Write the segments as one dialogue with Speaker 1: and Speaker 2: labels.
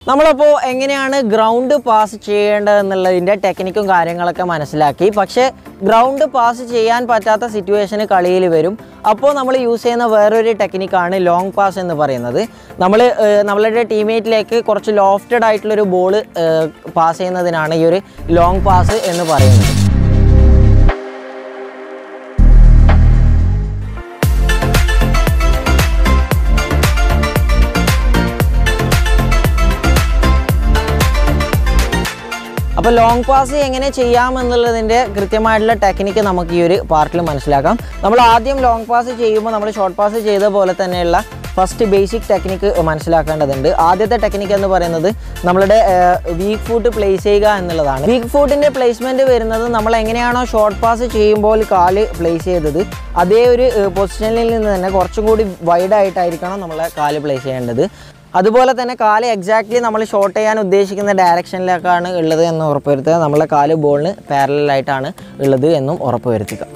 Speaker 1: നമ്മളപ്പോൾ എങ്ങനെയാണ് ground pass ചെയ്യേണ്ടതെന്നുള്ളതിൻ്റെ ടെക്നിക്കും കാര്യങ്ങളൊക്കെ മനസ്സിലാക്കി പക്ഷേ ഗ്രൗണ്ട് പാസ് ചെയ്യാൻ പറ്റാത്ത സിറ്റുവേഷന് കളിയിൽ വരും അപ്പോൾ നമ്മൾ യൂസ് ചെയ്യുന്ന വേറൊരു ടെക്നിക്കാണ് ലോങ് പാസ് എന്ന് പറയുന്നത് നമ്മൾ നമ്മളുടെ ടീമേറ്റിലേക്ക് കുറച്ച് ലോഫ്റ്റഡ് ആയിട്ടുള്ളൊരു ബോൾ പാസ് ചെയ്യുന്നതിനാണ് ഈ ഒരു ലോങ് പാസ് എന്ന് പറയുന്നത് അപ്പോൾ ലോങ് പാസ് എങ്ങനെ ചെയ്യാം എന്നുള്ളതിൻ്റെ കൃത്യമായിട്ടുള്ള ടെക്നിക്ക് നമുക്ക് ഈ ഒരു പാർട്ടിൽ മനസ്സിലാക്കാം നമ്മൾ ആദ്യം ലോങ് പാസ് ചെയ്യുമ്പോൾ നമ്മൾ ഷോർട്ട് പാസ് ചെയ്ത പോലെ തന്നെയുള്ള ഫസ്റ്റ് ബേസിക് ടെക്നിക്ക് മനസ്സിലാക്കേണ്ടതുണ്ട് ആദ്യത്തെ ടെക്നിക്ക് എന്ന് പറയുന്നത് നമ്മളുടെ വീക്ക് ഫുട്ട് പ്ലേസ് ചെയ്യുക എന്നുള്ളതാണ് വീക്ക് ഫുട്ടിൻ്റെ പ്ലേസ്മെൻറ്റ് വരുന്നത് നമ്മൾ എങ്ങനെയാണോ ഷോർട്ട് പാസ് ചെയ്യുമ്പോൾ കാല് പ്ലേസ് ചെയ്തത് അതേ ഒരു പൊസിഷനിൽ നിന്ന് തന്നെ കുറച്ചും കൂടി വൈഡായിട്ടായിരിക്കണം നമ്മളെ കാല് പ്ലേസ് ചെയ്യേണ്ടത് അതുപോലെ തന്നെ കാല് എക്സാക്ട്ലി നമ്മൾ ഷോട്ട് ചെയ്യാൻ ഉദ്ദേശിക്കുന്ന ഡയറക്ഷനിലേക്കാണ് ഉള്ളത് എന്ന് ഉറപ്പുവരുത്തുക നമ്മളെ കാല് ബോളിന് പാരലായിട്ടാണ് ഉള്ളത് എന്നും ഉറപ്പുവരുത്തുക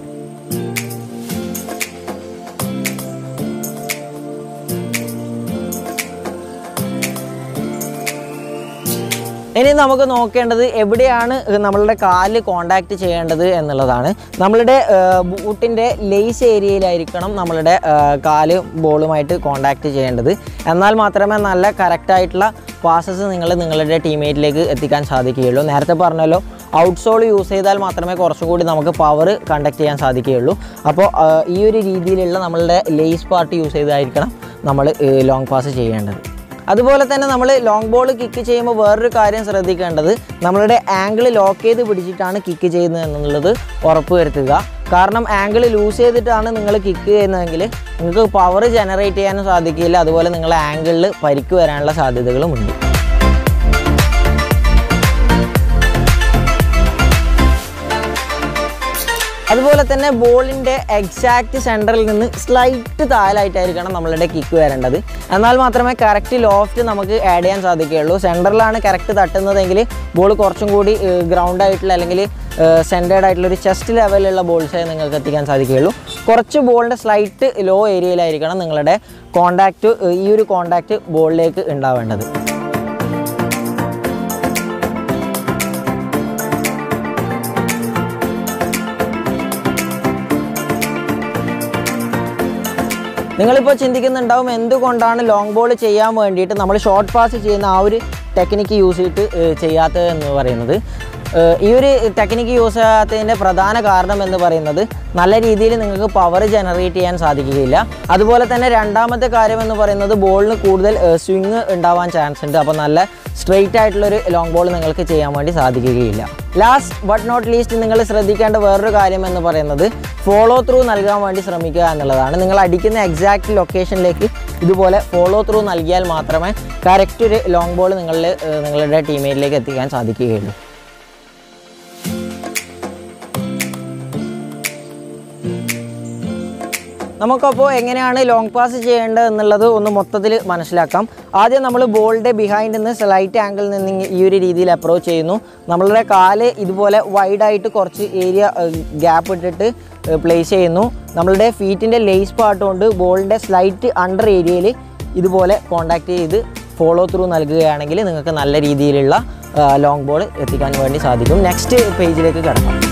Speaker 1: ഇനി നമുക്ക് നോക്കേണ്ടത് എവിടെയാണ് നമ്മളുടെ കാല് കോണ്ടാക്ട് ചെയ്യേണ്ടത് എന്നുള്ളതാണ് നമ്മളുടെ ബൂട്ടിൻ്റെ ലേസ് ഏരിയയിലായിരിക്കണം നമ്മളുടെ ആ, കാല് ബോളുമായിട്ട് കോണ്ടാക്ട് ചെയ്യേണ്ടത് എന്നാൽ മാത്രമേ നല്ല കറക്റ്റായിട്ടുള്ള പാസസ് നിങ്ങൾ നിങ്ങളുടെ ടീമേറ്റിലേക്ക് എത്തിക്കാൻ സാധിക്കുകയുള്ളൂ നേരത്തെ പറഞ്ഞല്ലോ ഔട്ട് സോൾ യൂസ് ചെയ്താൽ മാത്രമേ കുറച്ചും കൂടി നമുക്ക് പവർ കണ്ടക്ട് ചെയ്യാൻ സാധിക്കുകയുള്ളൂ അപ്പോൾ ആ, ഈ ഒരു രീതിയിലുള്ള നമ്മളുടെ ലേസ് പാർട്ട് യൂസ് ചെയ്തായിരിക്കണം നമ്മൾ ലോങ് പാസ് ചെയ്യേണ്ടത് അതുപോലെ തന്നെ നമ്മൾ ലോങ് ബോൾ കിക്ക് ചെയ്യുമ്പോൾ വേറൊരു കാര്യം ശ്രദ്ധിക്കേണ്ടത് നമ്മളുടെ ആംഗിൾ ലോക്ക് ചെയ്ത് പിടിച്ചിട്ടാണ് കിക്ക് ചെയ്യുന്നത് എന്നുള്ളത് ഉറപ്പ് വരുത്തുക കാരണം ആംഗിൾ ലൂസ് ചെയ്തിട്ടാണ് നിങ്ങൾ കിക്ക് ചെയ്യുന്നതെങ്കിൽ നിങ്ങൾക്ക് പവർ ജനറേറ്റ് ചെയ്യാനും സാധിക്കില്ല അതുപോലെ നിങ്ങളുടെ ആംഗിളിൽ പരിക്ക് വരാനുള്ള സാധ്യതകളും ഉണ്ട് അതുപോലെ തന്നെ ബോളിൻ്റെ എക്സാക്റ്റ് സെൻറ്ററിൽ നിന്ന് സ്ലൈറ്റ് താഴായിട്ടായിരിക്കണം നമ്മളുടെ കിക്ക് വരേണ്ടത് എന്നാൽ മാത്രമേ കറക്റ്റ് ലോഫ്റ്റ് നമുക്ക് ആഡ് ചെയ്യാൻ സാധിക്കുകയുള്ളൂ സെൻറ്ററിലാണ് കറക്റ്റ് തട്ടുന്നതെങ്കിൽ ബോൾ കുറച്ചും കൂടി ഗ്രൗണ്ട് ആയിട്ടുള്ള അല്ലെങ്കിൽ സെൻറ്റേഡ് ആയിട്ടുള്ള ഒരു ചെസ്റ്റ് ലെവലിലുള്ള ബോൾസേ നിങ്ങൾക്ക് എത്തിക്കാൻ സാധിക്കുകയുള്ളൂ കുറച്ച് ബോളിൻ്റെ സ്ലൈറ്റ് ലോ ഏരിയയിലായിരിക്കണം നിങ്ങളുടെ കോണ്ടാക്റ്റ് ഈ ഒരു കോണ്ടാക്റ്റ് ബോളിലേക്ക് ഉണ്ടാവേണ്ടത് നിങ്ങളിപ്പോൾ ചിന്തിക്കുന്നുണ്ടാവും എന്തുകൊണ്ടാണ് ലോങ് ബോൾ ചെയ്യാൻ വേണ്ടിയിട്ട് നമ്മൾ ഷോർട്ട് പാസ് ചെയ്യുന്ന ആ ഒരു ടെക്നിക്ക് യൂസ് ചെയ്തിട്ട് ഏഹ്, ചെയ്യാത്തത് എന്ന് പറയുന്നത് ഏഹ്, ഈ ഒരു ടെക്നിക്ക് യൂസ് ചെയ്യാത്തതിൻ്റെ പ്രധാന കാരണം എന്ന് പറയുന്നത് നല്ല രീതിയിൽ നിങ്ങൾക്ക് പവർ ജനറേറ്റ് ചെയ്യാൻ സാധിക്കുകയില്ല അതുപോലെ തന്നെ രണ്ടാമത്തെ കാര്യം എന്ന് പറയുന്നത് ബോളിന് കൂടുതൽ സ്വിങ് ഉണ്ടാവാൻ ചാൻസ് ഉണ്ട് അപ്പോൾ നല്ല സ്ട്രെയിറ്റ് ആയിട്ടുള്ളൊരു ലോങ് ബോൾ നിങ്ങൾക്ക് ചെയ്യാൻ വേണ്ടി സാധിക്കുകയില്ല ലാസ്റ്റ് ബട്ട് നോട്ട് ലീസ്റ്റ് നിങ്ങൾ ശ്രദ്ധിക്കേണ്ട വേറൊരു കാര്യം എന്ന് പറയുന്നത് ഫോളോ ത്രൂ നൽകാൻ വേണ്ടി ശ്രമിക്കുക എന്നുള്ളതാണ് നിങ്ങൾ അടിക്കുന്ന എക്സാക്റ്റ് ലൊക്കേഷനിലേക്ക് ഇതുപോലെ ഫോളോ ത്രൂ നൽകിയാൽ മാത്രമേ കറക്റ്റ് ഒരു ലോങ് ബോൾ നിങ്ങളിൽ ഏഹ്, നിങ്ങളുടെ ടീമേറ്റിലേക്ക് എത്തിക്കാൻ സാധിക്കുകയുള്ളൂ നമുക്കപ്പോൾ എങ്ങനെയാണ് ലോങ് പാസ് ചെയ്യേണ്ടത് എന്നുള്ളത് ഒന്ന് മൊത്തത്തിൽ മനസ്സിലാക്കാം ആദ്യം നമ്മൾ ബോളിൻ്റെ ബിഹൈൻഡ് നിന്ന് സ്ലൈറ്റ് ആംഗിളിൽ നിന്ന് ഇങ്ങ- ഈ ഒരു രീതിയിൽ അപ്രോച്ച് ചെയ്യുന്നു നമ്മളുടെ കാല് ഇതുപോലെ വൈഡായിട്ട് കുറച്ച് ഏരിയ ഗ്യാപ്പ് ഇട്ടിട്ട് പ്ലേസ് ചെയ്യുന്നു നമ്മളുടെ ഫീറ്റിൻ്റെ ലേസ് പാർട്ട് കൊണ്ട് ബോളിൻ്റെ സ്ലൈറ്റ് അണ്ടർ ഏരിയയിൽ ഇതുപോലെ കോണ്ടാക്ട് ചെയ്ത് ഫോളോ ത്രൂ നൽകുകയാണെങ്കിൽ നിങ്ങൾക്ക് നല്ല രീതിയിലുള്ള ലോങ് ബോൾ എത്തിക്കാൻ വേണ്ടി സാധിക്കും നെക്സ്റ്റ് പേജിലേക്ക് കിടക്കാം